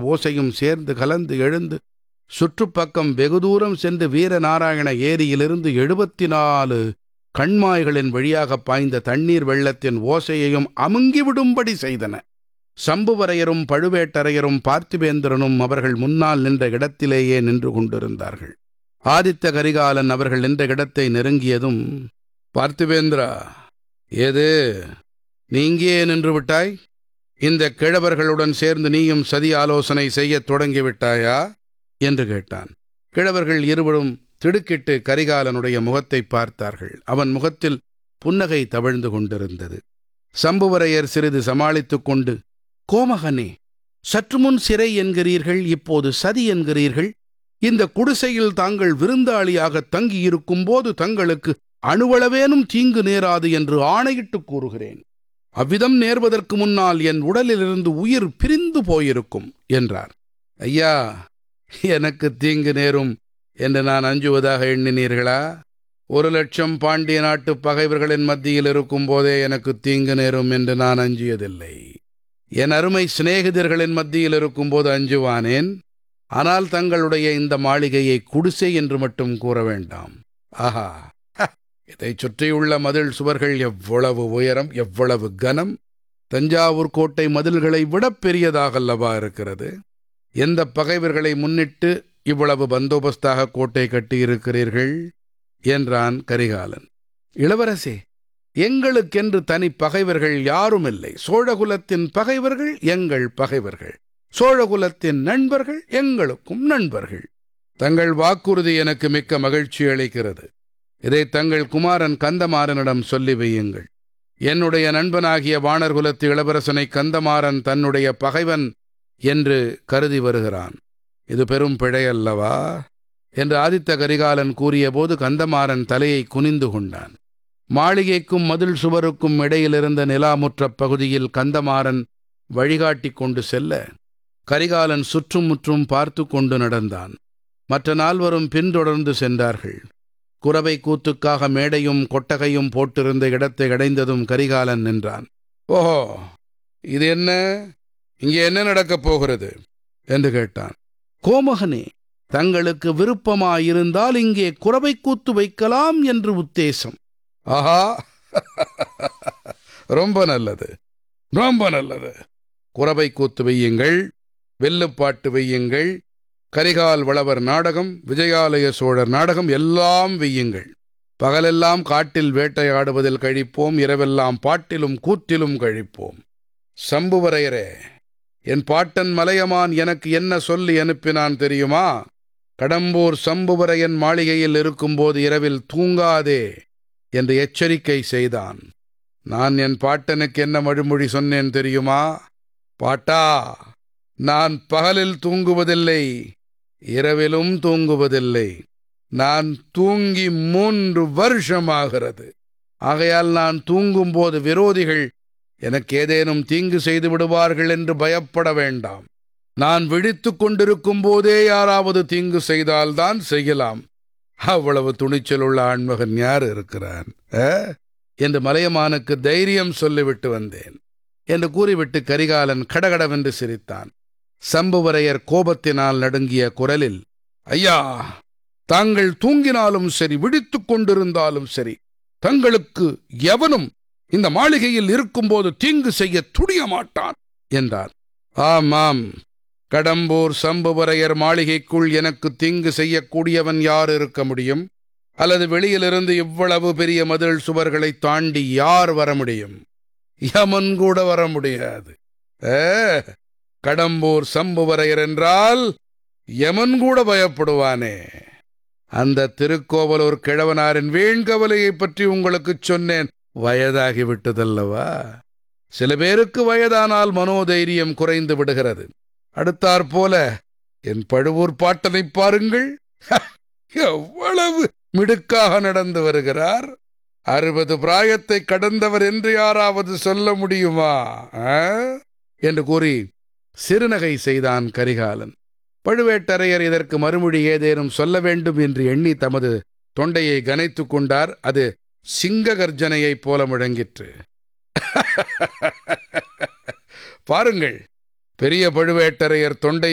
ஓசையும் சேர்ந்து கலந்து எழுந்து சுற்றுப்பக்கம் வெகு தூரம் சென்று வீரநாராயண ஏரியிலிருந்து எழுபத்தி நாலு கண்மாய்களின் வழியாக பாய்ந்த தண்ணீர் வெள்ளத்தின் ஓசையையும் அமுங்கிவிடும்படி செய்தன சம்புவரையரும் பழுவேட்டரையரும் பார்த்திபேந்திரனும் அவர்கள் முன்னால் நின்ற இடத்திலேயே நின்று கொண்டிருந்தார்கள் ஆதித்த கரிகாலன் அவர்கள் நின்ற இடத்தை நெருங்கியதும் பார்த்திபேந்திரா ஏது நீ இங்கேயே நின்று விட்டாய் இந்த கிழவர்களுடன் சேர்ந்து நீயும் சதி ஆலோசனை செய்யத் தொடங்கிவிட்டாயா என்று கேட்டான் கிழவர்கள் இருவரும் திடுக்கிட்டு கரிகாலனுடைய முகத்தை பார்த்தார்கள் அவன் முகத்தில் புன்னகை தவழ்ந்து கொண்டிருந்தது சம்புவரையர் சிறிது சமாளித்துக் கொண்டு கோமகனே சற்று முன் சிறை என்கிறீர்கள் இப்போது சதி என்கிறீர்கள் இந்த குடிசையில் தாங்கள் விருந்தாளியாக தங்கியிருக்கும் போது தங்களுக்கு அணுவளவேனும் தீங்கு நேராது என்று ஆணையிட்டு கூறுகிறேன் அவ்விதம் நேர்வதற்கு முன்னால் என் உடலிலிருந்து உயிர் பிரிந்து போயிருக்கும் என்றார் ஐயா எனக்கு தீங்கு நேரும் என்று நான் அஞ்சுவதாக எண்ணினீர்களா ஒரு லட்சம் பாண்டிய நாட்டு பகைவர்களின் மத்தியில் இருக்கும் போதே எனக்கு தீங்கு நேரும் என்று நான் அஞ்சியதில்லை என் அருமை சிநேகிதர்களின் மத்தியில் இருக்கும்போது அஞ்சுவானேன் ஆனால் தங்களுடைய இந்த மாளிகையை குடிசை என்று மட்டும் கூற வேண்டாம் ஆஹா இதைச் சுற்றியுள்ள மதில் சுவர்கள் எவ்வளவு உயரம் எவ்வளவு கனம் தஞ்சாவூர் கோட்டை மதில்களை விட பெரியதாகல்லவா இருக்கிறது எந்த பகைவர்களை முன்னிட்டு இவ்வளவு பந்தோபஸ்தாக கோட்டை கட்டியிருக்கிறீர்கள் என்றான் கரிகாலன் இளவரசே எங்களுக்கென்று தனி பகைவர்கள் யாரும் இல்லை சோழகுலத்தின் பகைவர்கள் எங்கள் பகைவர்கள் சோழகுலத்தின் நண்பர்கள் எங்களுக்கும் நண்பர்கள் தங்கள் வாக்குறுதி எனக்கு மிக்க மகிழ்ச்சி அளிக்கிறது இதை தங்கள் குமாரன் கந்தமாறனிடம் சொல்லி வையுங்கள் என்னுடைய நண்பனாகிய வானர்குலத்து இளவரசனை கந்தமாறன் தன்னுடைய பகைவன் என்று கருதி வருகிறான் இது பெரும் பிழை அல்லவா என்று ஆதித்த கரிகாலன் கூறியபோது கந்தமாறன் தலையை குனிந்து கொண்டான் மாளிகைக்கும் மதில் சுவருக்கும் இடையிலிருந்த நிலாமுற்ற பகுதியில் கந்தமாறன் வழிகாட்டி கொண்டு செல்ல கரிகாலன் சுற்றும் முற்றும் பார்த்து கொண்டு நடந்தான் மற்ற நால்வரும் பின்தொடர்ந்து சென்றார்கள் குறவை கூத்துக்காக மேடையும் கொட்டகையும் போட்டிருந்த இடத்தை அடைந்ததும் கரிகாலன் நின்றான் ஓஹோ இது என்ன இங்கே என்ன நடக்கப் போகிறது என்று கேட்டான் கோமகனே தங்களுக்கு விருப்பமாயிருந்தால் இங்கே குறவை கூத்து வைக்கலாம் என்று உத்தேசம் ஆஹா ரொம்ப நல்லது ரொம்ப நல்லது குறவை கூத்து வையுங்கள் வெல்லுப்பாட்டு வையுங்கள் கரிகால் வளவர் நாடகம் விஜயாலய சோழர் நாடகம் எல்லாம் வெய்யுங்கள் பகலெல்லாம் காட்டில் வேட்டையாடுவதில் கழிப்போம் இரவெல்லாம் பாட்டிலும் கூத்திலும் கழிப்போம் சம்புவரையரே என் பாட்டன் மலையமான் எனக்கு என்ன சொல்லி அனுப்பினான் தெரியுமா கடம்பூர் சம்புவரையன் மாளிகையில் இருக்கும்போது இரவில் தூங்காதே என்று எச்சரிக்கை செய்தான் நான் என் பாட்டனுக்கு என்ன மழுமொழி சொன்னேன் தெரியுமா பாட்டா நான் பகலில் தூங்குவதில்லை இரவிலும் தூங்குவதில்லை நான் தூங்கி மூன்று வருஷமாகிறது ஆகையால் நான் தூங்கும்போது விரோதிகள் எனக்கு ஏதேனும் தீங்கு செய்து விடுவார்கள் என்று பயப்பட வேண்டாம் நான் விழித்துக் கொண்டிருக்கும் போதே யாராவது தீங்கு செய்தால்தான் செய்யலாம் அவ்வளவு துணிச்சலுள்ள ஆண்மகன் யார் இருக்கிறான் ஆ? என்று மலையமானுக்கு தைரியம் சொல்லிவிட்டு வந்தேன் என்று கூறிவிட்டு கரிகாலன் கடகடவென்று சிரித்தான் சம்புவரையர் கோபத்தினால் நடுங்கிய குரலில் ஐயா தாங்கள் தூங்கினாலும் சரி விழித்துக் கொண்டிருந்தாலும் சரி தங்களுக்கு எவனும் இந்த மாளிகையில் இருக்கும்போது தீங்கு செய்ய துணிய மாட்டான் என்றார் ஆமாம் கடம்பூர் சம்புவரையர் மாளிகைக்குள் எனக்கு தீங்கு செய்யக்கூடியவன் யார் இருக்க முடியும் அல்லது வெளியிலிருந்து இவ்வளவு பெரிய மதில் சுவர்களை தாண்டி யார் வர முடியும் யமன் கூட வர முடியாது ஏ, கடம்பூர் சம்புவரையர் என்றால் யமன் கூட பயப்படுவானே அந்த திருக்கோவலூர் கிழவனாரின் வீண்கவலையைப் பற்றி உங்களுக்குச் சொன்னேன் வயதாகிவிட்டதல்லவா சில பேருக்கு வயதானால் மனோதைரியம் குறைந்து விடுகிறது அடுத்தாற் போல என் பழுவூர் பாட்டனை பாருங்கள் எவ்வளவு மிடுக்காக நடந்து வருகிறார் அறுபது பிராயத்தை கடந்தவர் என்று யாராவது சொல்ல முடியுமா ஆ? என்று கூறி சிறுநகை செய்தான் கரிகாலன் பழுவேட்டரையர் இதற்கு மறுமொழி ஏதேனும் சொல்ல வேண்டும் என்று எண்ணி தமது தொண்டையை கனைத்துக் கொண்டார் அது சிங்க கர்ஜனையைப் போல முழங்கிற்று பாருங்கள் பெரிய பழுவேட்டரையர் தொண்டை